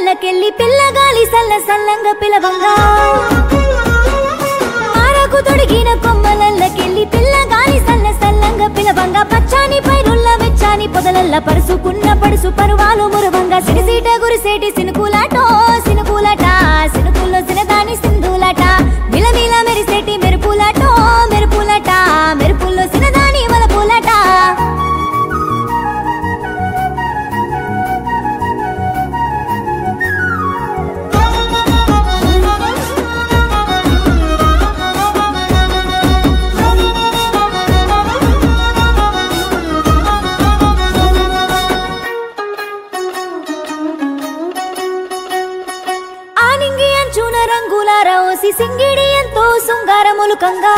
కొమ్మలల్లకెళ్ళి పిల్లగాలి సల్ల సల్లంగా పిలవంగా ఆరకు తొడిగిన కొమ్మలల్లకెళ్ళి పిల్లగాలి సల్ల సల్లంగా పిలవంగా పచ్చాని పైరుల్ల వెచ్చాని పొదలల్ల పరుసుకున్న పడుసు పరువాలు మురువంగా సిరిసీట గురిసేటి సినుకులాటో సినుకులాట సినుకుల్లో సినదాని సింధులాట మిలమిల మెరిసేటి మెరుపులాటో మెరుపులాట మెరుపుల్లో సినదాని వలపులాట ఆనింగి అంచున రంగుల రోసి సింగిడి ఎంతో శృంగారములుకంగా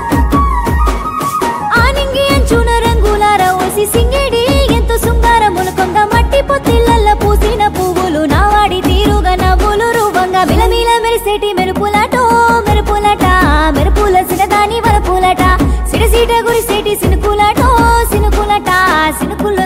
ఆనింగి అంచున రంగుల రోసి సింగిడి ఎంతో శృంగారములుకంగా మట్టి పొత్తిళ్ళల్ల పూసిన పువ్వులు నావాడి తీరుగా నవ్వులు రూపంగా మిలమిల మెరిసేటి మెరుపులాటో మెరుపులాట మెరుపుల సినదాని వరపులాట సిరసీట గురిసేటి సినుకులాటో సినుకులాట సినుకుల